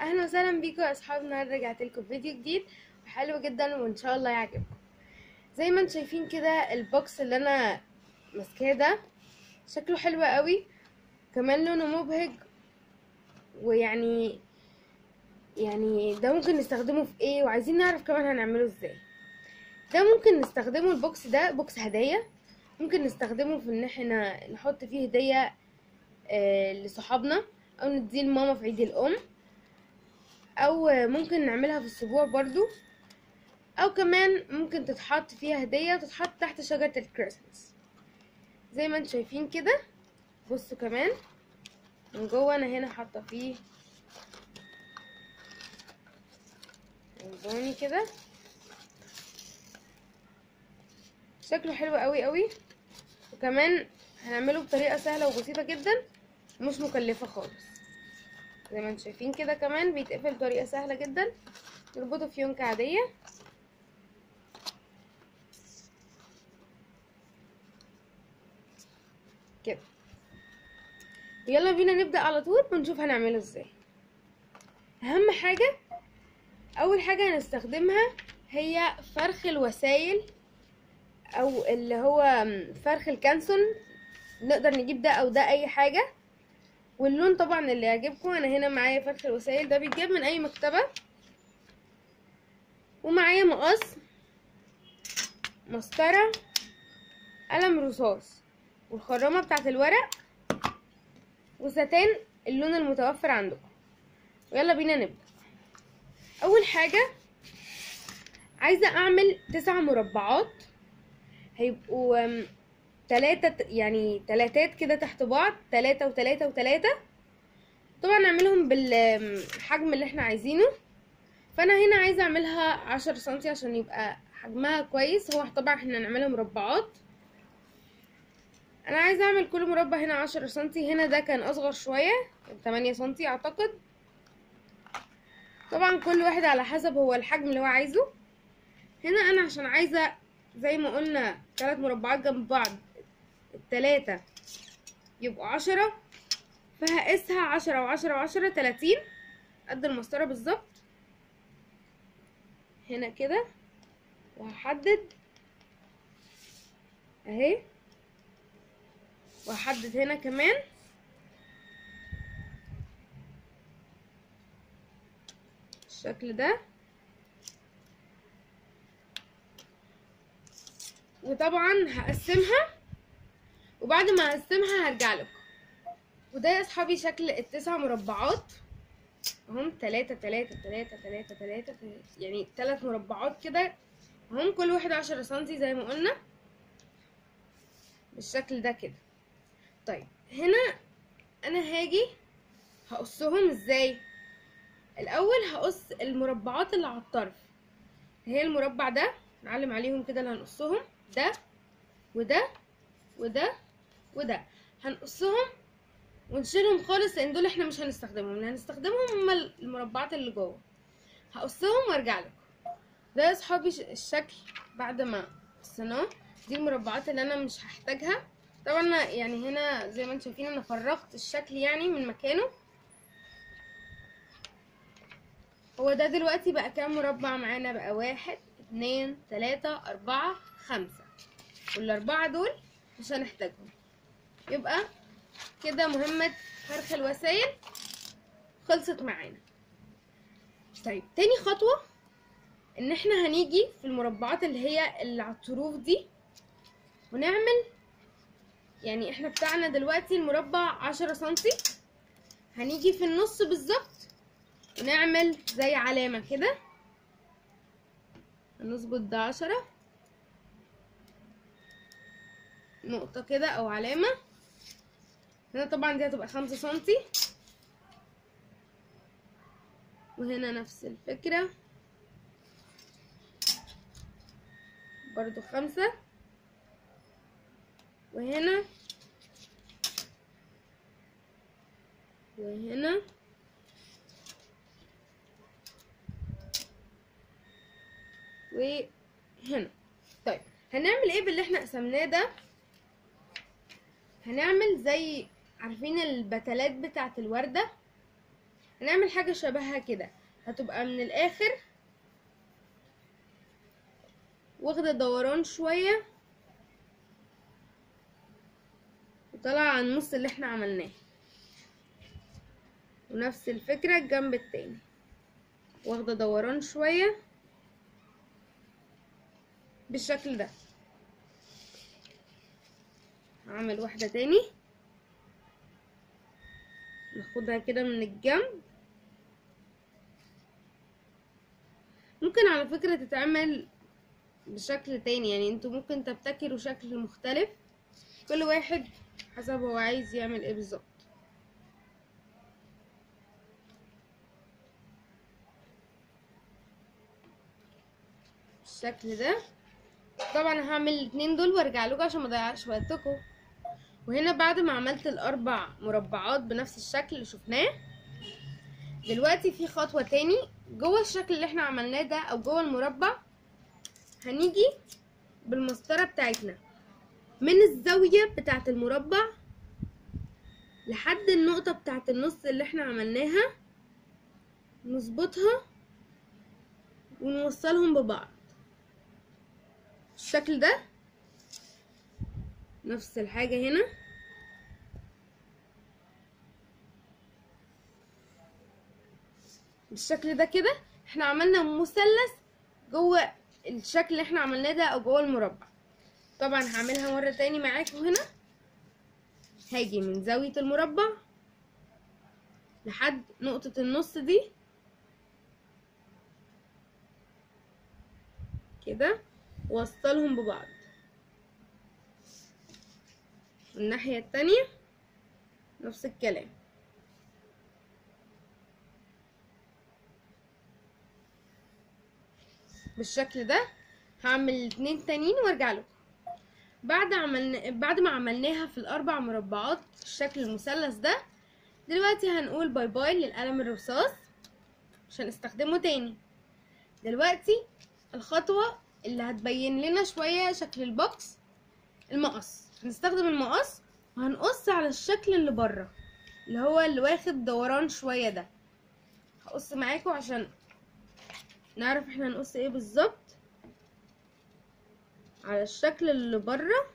اهلا وسهلا بيكم يا اصحاب النهارده رجعت لكم فيديو جديد وحلو جدا وان شاء الله يعجبكم زي ما انتم شايفين كده البوكس اللي انا ماسكاه ده شكله حلو قوي كمان لونه مبهج ويعني يعني ده ممكن نستخدمه في ايه وعايزين نعرف كمان هنعمله ازاي ده ممكن نستخدمه البوكس ده بوكس هدايا ممكن نستخدمه في ان احنا نحط فيه هدية آه لصحابنا او نديه لماما في عيد الام او ممكن نعملها في الاسبوع برضو او كمان ممكن تتحط فيها هدية وتتحط تحت شجرة الكريسماس زي ما انتم شايفين كده بصوا كمان من جوه انا هنا حاطه فيه انظروني كده شكله حلو قوي قوي وكمان هنعمله بطريقه سهله وبسيطه جدا ومش مكلفه خالص زي ما انتم شايفين كده كمان بيتقفل بطريقه سهله جدا نربطه في يونكه عاديه كده يلا بينا نبدا على طول ونشوف هنعمله ازاي اهم حاجه اول حاجه هنستخدمها هي فرخ الوسائل او اللي هو فرخ الكانسون نقدر نجيب ده او ده اي حاجه واللون طبعا اللي يعجبكم انا هنا معايا فرخ الوسائل ده بيتجاب من اي مكتبه ومعايا مقص مسطره قلم رصاص والخرامه بتاعه الورق وستان اللون المتوفر عندكم ويلا بينا نبدا اول حاجه عايزه اعمل تسع مربعات هيبقوا تلاتة يعني تلاتات كده تحت بعض تلاتة وتلاتة وتلاتة طبعا نعملهم بالحجم اللي احنا عايزينه فانا هنا عايزة اعملها عشر سنتي عشان يبقى حجمها كويس هو طبعا احنا هنعملها مربعات انا عايزة اعمل كل مربع هنا عشرة سنتي هنا ده كان اصغر شوية تمانية سنتي اعتقد طبعا كل واحد على حسب هو الحجم اللي هو عايزه هنا انا عشان عايزة زي ما قلنا ثلاث مربعات جنب بعض التلاتة يبقوا عشرة فهقيسها عشرة وعشرة وعشرة تلاتين قد المسطرة بالظبط هنا كده وهحدد اهي وهحدد هنا كمان الشكل ده وطبعا هقسمها وبعد ما اقسمها هرجع لكم وده يا اصحابي شكل التسع مربعات اهم تلاتة تلاتة تلاتة تلاتة تلاتة يعني تلات مربعات كده اهم كل واحد عشرة سنتي زي ما قلنا بالشكل ده كده طيب هنا انا هاجي هقصهم ازاي الاول هقص المربعات اللي على الطرف هي المربع ده نعلم عليهم كده اللي هنقصهم ده وده وده وده هنقصهم ونشيلهم خالص لان دول احنا مش هنستخدمهم اللي هنستخدمهم هما المربعات اللي جوه هقصهم وارجع لكم ده يا اصحابي الشكل بعد ما قصيناه دي المربعات اللي انا مش هحتاجها طبعا يعني هنا زي ما انتم شايفين انا فرغت الشكل يعني من مكانه هو ده دلوقتي بقى كام مربع معانا بقى واحد اتنين تلاتة اربعة خمسة والاربعة دول مش هنحتاجهم يبقى كده مهمة فرخ الوسائل خلصت معانا طيب تاني خطوة ان احنا هنيجي في المربعات اللي هي اللي على الطروف دي ونعمل يعني احنا بتاعنا دلوقتي المربع عشرة سنتي هنيجي في النص بالظبط ونعمل زي علامة كده هنظبط ده عشرة نقطة كده او علامة هنا طبعا دي هتبقى خمسة سنتي وهنا نفس الفكرة برضو خمسة وهنا وهنا وهنا طيب هنعمل ايه باللي احنا قسمناه ده هنعمل زي عارفين البتلات بتاعت الوردة هنعمل حاجة شبهها كده هتبقى من الاخر واخدة دوران شوية وطالعة على النص اللي احنا عملناه ونفس الفكرة الجنب التاني واخدة دوران شوية بالشكل ده هعمل واحدة تاني ناخدها كده من الجنب ممكن على فكرة تتعمل بشكل تاني يعني انتوا ممكن تبتكروا شكل مختلف كل واحد حسب هو عايز يعمل ايه بالظبط بالشكل ده طبعا هعمل الاتنين دول وارجع لكم عشان ما اضيعش وقتكم وهنا بعد ما عملت الاربع مربعات بنفس الشكل اللي شفناه دلوقتي في خطوة تاني جوه الشكل اللي احنا عملناه ده او جوه المربع هنيجي بالمسطرة بتاعتنا من الزاوية بتاعت المربع لحد النقطة بتاعت النص اللي احنا عملناها نظبطها ونوصلهم ببعض الشكل ده نفس الحاجة هنا بالشكل ده كده احنا عملنا مثلث جوه الشكل اللي احنا عملناه ده او جوه المربع طبعا هعملها مرة تاني معاكم هنا هاجي من زاوية المربع لحد نقطة النص دي كده ووصلهم ببعض الناحية التانية نفس الكلام بالشكل ده هعمل الاتنين تانيين وارجع لكم بعد عملنا بعد ما عملناها في الاربع مربعات الشكل المثلث ده دلوقتي هنقول باي باي للقلم الرصاص مش هنستخدمه تاني دلوقتي الخطوة اللي هتبين لنا شوية شكل البوكس المقص هنستخدم المقص وهنقص على الشكل اللي بره اللي هو اللي واخد دوران شوية ده هقص معاكم عشان نعرف احنا هنقص ايه بالظبط على الشكل اللي بره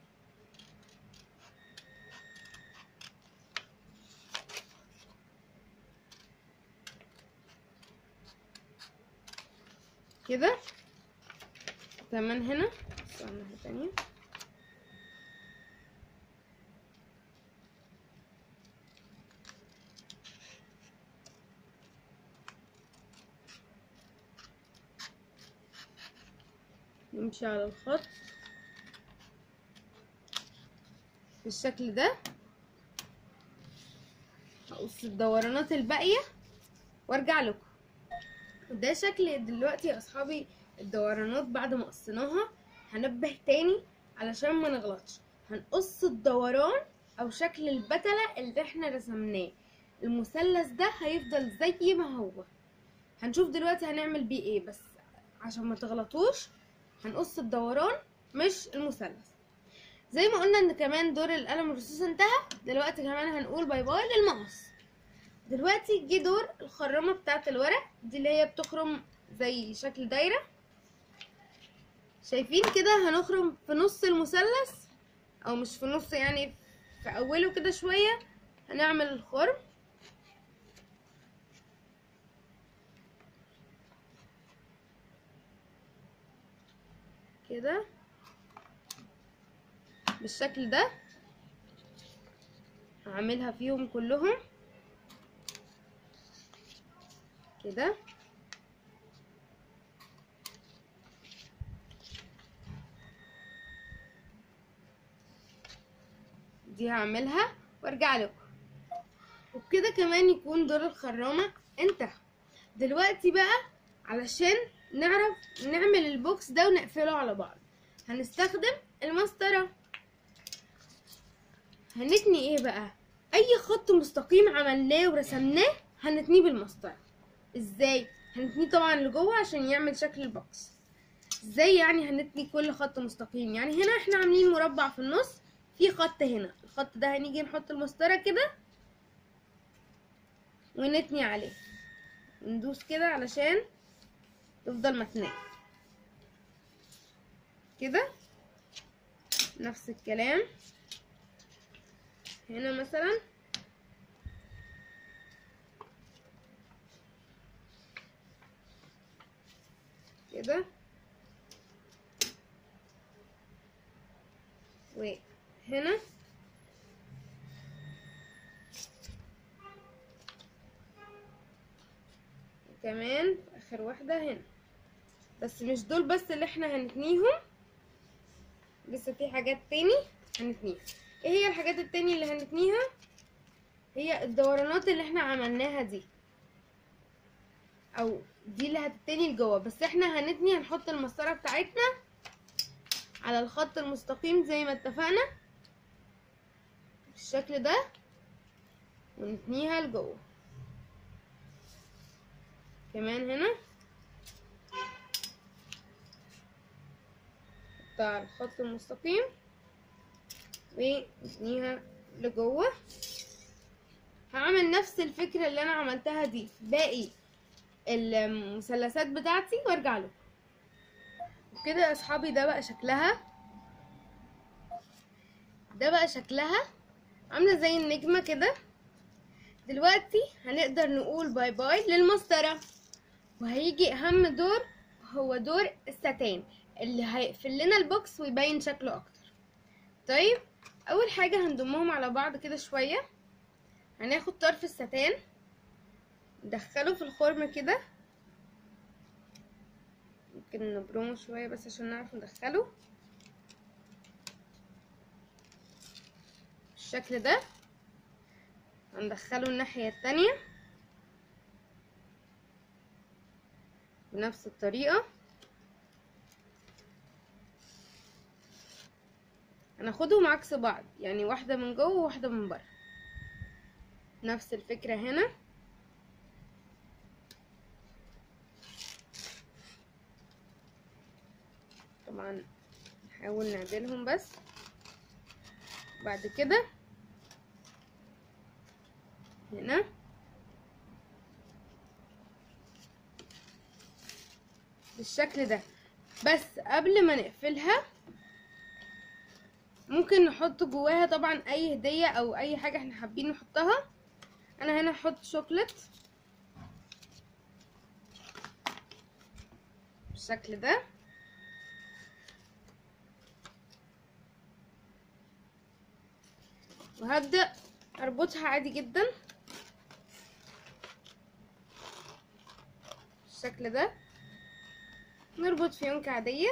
كده كمان هنا بص على الناحية التانية نمشي على الخط بالشكل ده هقص الدورانات الباقية وارجع لكم ده شكل دلوقتي يا اصحابي الدورانات بعد ما قصيناها هنبه تاني علشان ما نغلطش هنقص الدوران او شكل البتلة اللي احنا رسمناه المثلث ده هيفضل زي ما هو هنشوف دلوقتي هنعمل بيه ايه بس عشان ما تغلطوش هنقص الدوران مش المثلث زي ما قلنا ان كمان دور القلم الرصاص انتهى دلوقتي كمان هنقول باي باي للمقص دلوقتي جه دور الخرامه بتاعه الورق دي اللي هي بتخرم زي شكل دايره شايفين كده هنخرم في نص المثلث او مش في نص يعني في اوله كده شويه هنعمل الخرم كده بالشكل ده هعملها فيهم كلهم كده دي هعملها وارجع لكم وبكده كمان يكون دور الخرامة انتهى دلوقتي بقى علشان نعرف نعمل البوكس ده ونقفله على بعض هنستخدم المسطرة هنتني ايه بقى اي خط مستقيم عملناه ورسمناه هنتنيه بالمسطرة ازاي هنتنيه طبعا لجوه عشان يعمل شكل البوكس ازاي يعني هنتني كل خط مستقيم يعني هنا احنا عاملين مربع في النص في خط هنا الخط ده هنيجي نحط المسطرة كده ونتني عليه ندوس كده علشان تفضل متنية كده نفس الكلام هنا مثلا كده وهنا كمان اخر واحدة هنا بس مش دول بس اللي احنا هنتنيهم لسه في حاجات تاني هنتنيها ايه هي الحاجات التاني اللي هنتنيها هي الدورانات اللي احنا عملناها دي او دي اللي هتتني لجوه بس احنا هنتني هنحط المسطره بتاعتنا على الخط المستقيم زي ما اتفقنا بالشكل ده ونتنيها لجوه كمان هنا نحطها على الخط المستقيم ونتنيها لجوه هعمل نفس الفكرة اللي انا عملتها دي باقي المثلثات بتاعتي وارجع لكم وكده يا اصحابي ده بقى شكلها ده بقى شكلها عاملة زي النجمة كده دلوقتي هنقدر نقول باي باي للمسطرة وهيجي اهم دور هو دور الستان اللي هيقفل لنا البوكس ويبين شكله اكتر طيب اول حاجة هنضمهم على بعض كده شوية هناخد طرف الستان ندخله في الخرم كده ممكن نبرمه شوية بس عشان نعرف ندخله بالشكل ده هندخله الناحية التانية بنفس الطريقة هناخدهم عكس بعض يعني واحدة من جوه وواحدة من بره نفس الفكرة هنا طبعا نحاول نعدلهم بس بعد كده هنا بالشكل ده بس قبل ما نقفلها ممكن نحط جواها طبعا اي هدية او اي حاجة احنا حابين نحطها انا هنا هحط شوكليت بالشكل ده وهبدأ اربطها عادي جدا بالشكل ده نربط فيونكة عادية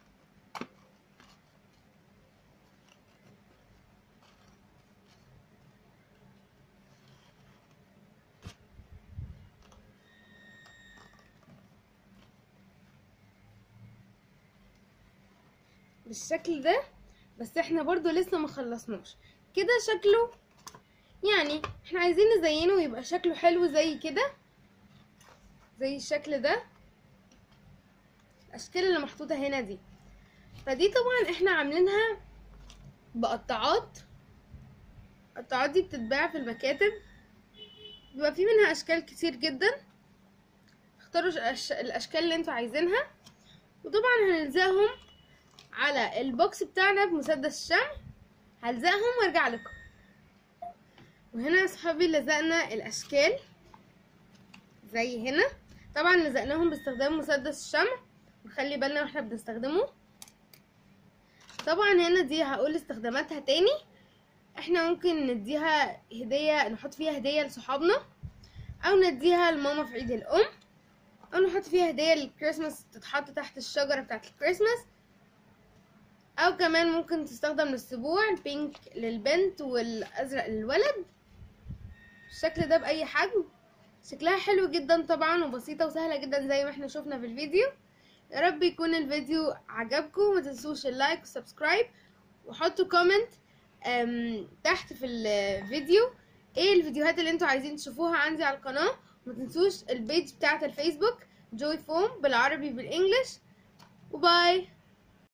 بالشكل ده بس احنا برضو لسه ما خلصناش كده شكله يعني احنا عايزين نزينه ويبقى شكله حلو زي كده زي الشكل ده الاشكال اللي محطوطه هنا دي فدي طبعا احنا عاملينها بقطاعات القطاعات دي بتتباع في المكاتب بيبقى في منها اشكال كتير جدا اختاروا الأش- الاشكال اللي انتوا عايزينها وطبعا هنلزقهم على البوكس بتاعنا بمسدس الشمع هلزقهم وارجع لكم وهنا يا صحابي لزقنا الاشكال زي هنا طبعا لزقناهم باستخدام مسدس الشمع ونخلي بالنا واحنا بنستخدمه طبعا هنا دي هقول استخداماتها تاني احنا ممكن نديها هدية نحط فيها هدية لصحابنا او نديها لماما في عيد الام او نحط فيها هدية للكريسماس تتحط تحت الشجرة بتاعت الكريسماس او كمان ممكن تستخدم للسبوع البينك للبنت والازرق للولد الشكل ده باي حجم شكلها حلو جدا طبعا وبسيطة وسهلة جدا زي ما احنا شفنا في الفيديو يا رب يكون الفيديو عجبكم ما تنسوش اللايك والسبسكرايب وحطوا كومنت أم، تحت في الفيديو ايه الفيديوهات اللي انتوا عايزين تشوفوها عندي على القناة وما تنسوش البيج بتاعت الفيسبوك جوي فوم بالعربي بالانجلش وباي